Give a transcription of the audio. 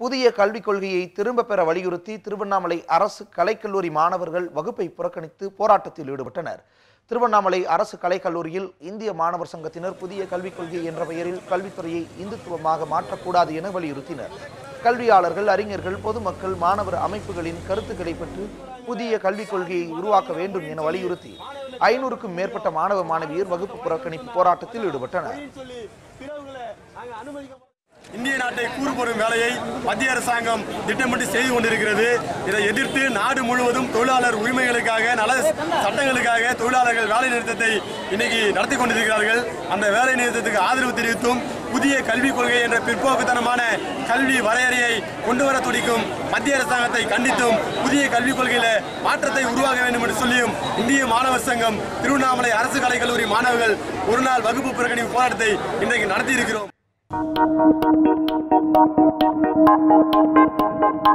புதிய கல்விக் கொள்கையை திரும்பப் பெற வலியுறுத்தி திருவண்ணாமலை அரசு கலைக்கல்லூரி மாணவர்கள் வகுப்பை புறக்கணித்து போராட்டத்தில் ஈடுபட்டனர் திருவண்ணாமலை அரசு கலைக்கல்லூரியில் இந்திய மாணவர் சங்கத்தினர் புதிய கல்விக் கொள்கை என்ற பெயரில் கல்வித்துறையை இந்துத்துவமாக மாற்றக்கூடாது என வலியுறுத்தினர் கல்வியாளர்கள் அறிஞர்கள் பொதுமக்கள் மாணவர் அமைப்புகளின் கருத்துக்களை பெற்று புதிய கல்விக் கொள்கையை உருவாக்க வேண்டும் என வலியுறுத்தி ஐநூறுக்கும் மேற்பட்ட மாணவ மாணவியர் வகுப்பு புறக்கணிப்பு போராட்டத்தில் ஈடுபட்டனர் இந்திய நாட்டை கூறுபடும் வேலையை மத்திய அரசாங்கம் திட்டமிட்டு செய்து கொண்டிருக்கிறது இதை எதிர்த்து நாடு முழுவதும் தொழிலாளர் உரிமைகளுக்காக நல சட்டங்களுக்காக தொழிலாளர்கள் வேலை நிறுத்தத்தை இன்னைக்கு நடத்தி கொண்டிருக்கிறார்கள் அந்த வேலை நிறுத்தத்துக்கு ஆதரவு தெரிவித்தும் புதிய கல்விக் கொள்கை என்ற பிற்போக்குத்தனமான கல்வி வரையறையை கொண்டு வர துடிக்கும் மத்திய அரசாங்கத்தை கண்டித்தும் புதிய கல்விக் கொள்கையில மாற்றத்தை உருவாக்க வேண்டும் என்று சொல்லியும் இந்திய மாணவர் சங்கம் திருவண்ணாமலை அரசு கலைக்கல்லூரி மாணவர்கள் ஒரு நாள் வகுப்பு புறக்கணிப்பு போராட்டத்தை இன்றைக்கு நடத்தி இருக்கிறோம்